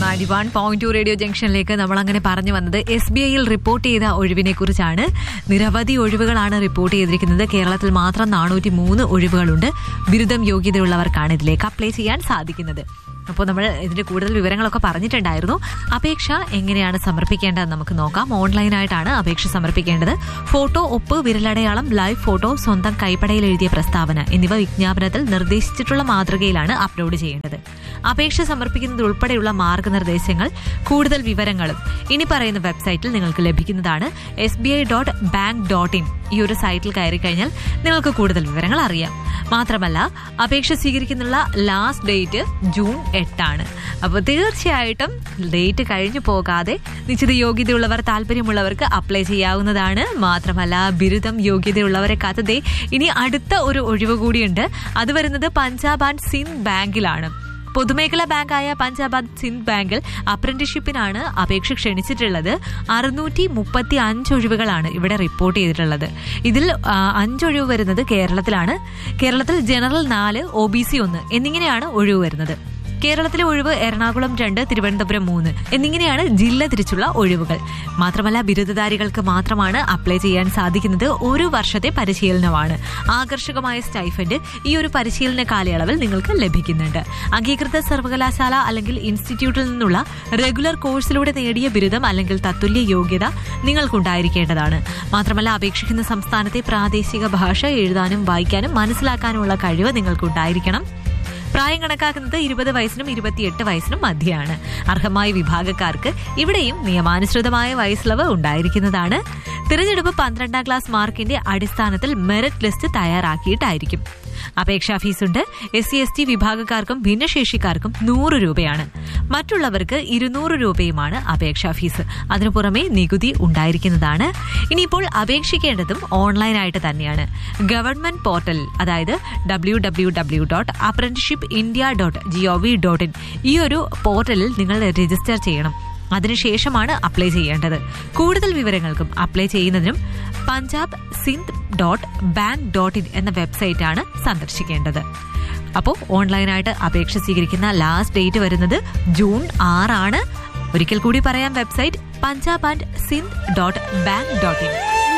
ninety one point two radio ജംഗ്ഷനിലേക്ക് നമ്മൾ അങ്ങനെ പറഞ്ഞു വന്നത് എസ് ബി ഐയിൽ റിപ്പോർട്ട് ചെയ്ത ഒഴിവിനെ കുറിച്ചാണ് നിരവധി ഒഴിവുകളാണ് റിപ്പോർട്ട് ചെയ്തിരിക്കുന്നത് കേരളത്തിൽ മാത്രം നാനൂറ്റി മൂന്ന് ഒഴിവുകളുണ്ട് ബിരുദം യോഗ്യതയുള്ളവർക്കാണ് ഇതിലേക്ക് അപ്ലൈ ചെയ്യാൻ സാധിക്കുന്നത് അപ്പോൾ നമ്മൾ ഇതിന്റെ കൂടുതൽ വിവരങ്ങളൊക്കെ പറഞ്ഞിട്ടുണ്ടായിരുന്നു അപേക്ഷ എങ്ങനെയാണ് സമർപ്പിക്കേണ്ടതെന്ന് നമുക്ക് നോക്കാം ഓൺലൈനായിട്ടാണ് അപേക്ഷ സമർപ്പിക്കേണ്ടത് ഫോട്ടോ ഒപ്പ് വിരലടയാളം ലൈവ് ഫോട്ടോ സ്വന്തം കൈപ്പടയിൽ എഴുതിയ പ്രസ്താവന എന്നിവ വിജ്ഞാപനത്തിൽ നിർദ്ദേശിച്ചിട്ടുള്ള മാതൃകയിലാണ് അപ്ലോഡ് ചെയ്യേണ്ടത് അപേക്ഷ സമർപ്പിക്കുന്നത് ഉൾപ്പെടെയുള്ള മാർഗനിർദ്ദേശങ്ങൾ കൂടുതൽ വിവരങ്ങളും ഇനി പറയുന്ന വെബ്സൈറ്റിൽ നിങ്ങൾക്ക് ലഭിക്കുന്നതാണ് S B I dot bank dot in ഈ ഒരു സൈറ്റിൽ കയറി കഴിഞ്ഞാൽ നിങ്ങൾക്ക് കൂടുതൽ വിവരങ്ങൾ അറിയാം മാത്രമല്ല അപേക്ഷ സ്വീകരിക്കുന്നുള്ള ലാസ്റ്റ് ഡേറ്റ് ജൂൺ എട്ടാണ് അപ്പോൾ തീർച്ചയായിട്ടും ഡേറ്റ് കഴിഞ്ഞു പോകാതെ നിശ്ചിത യോഗ്യതയുള്ളവർ താല്പര്യമുള്ളവർക്ക് അപ്ലൈ ചെയ്യാവുന്നതാണ് മാത്രമല്ല ബിരുദം യോഗ്യതയുള്ളവരെ കാത്തതേ ഇനി അടുത്ത ഒരു ഒഴിവ് കൂടിയുണ്ട് അത് വരുന്നത് പഞ്ചാബ് ആൻഡ് സിന്ധ് ബാങ്കിലാണ് പൊതുമേഖലാ ബാങ്കായ പഞ്ചാബ് ആൻഡ് സിന്ധ് ബാങ്കിൽ അപ്രന്റീഷിപ്പിനാണ് അപേക്ഷ ക്ഷണിച്ചിട്ടുള്ളത് അറുന്നൂറ്റി മുപ്പത്തി അഞ്ച് ഒഴിവുകളാണ് ഇവിടെ റിപ്പോർട്ട് ചെയ്തിട്ടുള്ളത് ഇതിൽ ആ, അഞ്ചൊഴിവ് വരുന്നത് കേരളത്തിലാണ് കേരളത്തിൽ ജനറൽ നാല് ഒ ബി സി ഒന്ന് എന്നിങ്ങനെയാണ് ഒഴിവ് വരുന്നത് കേരളത്തിലെ ഒഴിവ് എറണാകുളം രണ്ട് തിരുവനന്തപുരം മൂന്ന് എന്നിങ്ങനെയാണ് ജില്ല തിരിച്ചുള്ള ഒഴിവുകൾ മാത്രമല്ല ബിരുദധാരികൾക്ക് മാത്രമാണ് അപ്ലൈ ചെയ്യാൻ സാധിക്കുന്നത് ഒരു വർഷത്തെ പരിശീലനമാണ് ആകർഷകമായ സ്റ്റൈഫൻഡ് ഈ ഒരു പരിശീലന കാലയളവിൽ നിങ്ങൾക്ക് ലഭിക്കുന്നുണ്ട് അംഗീകൃത സർവകലാശാല അല്ലെങ്കിൽ ഇൻസ്റ്റിറ്റ്യൂട്ടിൽ നിന്നുള്ള റെഗുലർ കോഴ്സിലൂടെ നേടിയ ബിരുദം അല്ലെങ്കിൽ തത്തുല്യ യോഗ്യത നിങ്ങൾക്കുണ്ടായിരിക്കേണ്ടതാണ് മാത്രമല്ല അപേക്ഷിക്കുന്ന സംസ്ഥാനത്തെ പ്രാദേശിക ഭാഷ എഴുതാനും വായിക്കാനും മനസ്സിലാക്കാനുമുള്ള കഴിവ് നിങ്ങൾക്കുണ്ടായിരിക്കണം പ്രായം കണക്കാക്കുന്നത് ഇരുപത് വയസ്സിനും ഇരുപത്തിയെട്ട് വയസ്സിനും മധ്യയാണ് അർഹമായ വിഭാഗക്കാർക്ക് ഇവിടെയും നിയമാനുസൃതമായ വയസ്സിളവ് ഉണ്ടായിരിക്കുന്നതാണ് തിരഞ്ഞെടുപ്പ് പന്ത്രണ്ടാം ക്ലാസ് മാർക്കിന്റെ അടിസ്ഥാനത്തിൽ മെറിറ്റ് ലിസ്റ്റ് തയ്യാറാക്കിയിട്ടായിരിക്കും അപേക്ഷാ ഫീസുണ്ട് എസ് സി എസ് ടി വിഭാഗക്കാർക്കും ഭിന്നശേഷിക്കാർക്കും നൂറ് രൂപയാണ് മറ്റുള്ളവർക്ക് ഇരുന്നൂറ് രൂപയുമാണ് അപേക്ഷാ ഫീസ് അതിനു പുറമെ നികുതി ഉണ്ടായിരിക്കുന്നതാണ് ഇനിയിപ്പോൾ അപേക്ഷിക്കേണ്ടതും ഓൺലൈനായിട്ട് തന്നെയാണ് ഗവൺമെന്റ് പോർട്ടലിൽ അതായത് W W W dot apprenticeship India dot G O V dot in ഈ ഒരു പോർട്ടലിൽ നിങ്ങൾ രജിസ്റ്റർ ചെയ്യണം അതിനുശേഷമാണ് അപ്ലൈ ചെയ്യേണ്ടത് കൂടുതൽ വിവരങ്ങൾക്കും അപ്ലൈ ചെയ്യുന്നതിനും Punjab Sindh dot bank dot in എന്ന വെബ്സൈറ്റാണ് സന്ദർശിക്കേണ്ടത് അപ്പോൾ ഓൺലൈനായിട്ട് അപേക്ഷ സ്വീകരിക്കുന്ന ലാസ്റ്റ് ഡേറ്റ് വരുന്നത് ജൂൺ ആറാണ് ഒരിക്കൽ കൂടി പറയാം website Punjab and Sindh dot bank dot in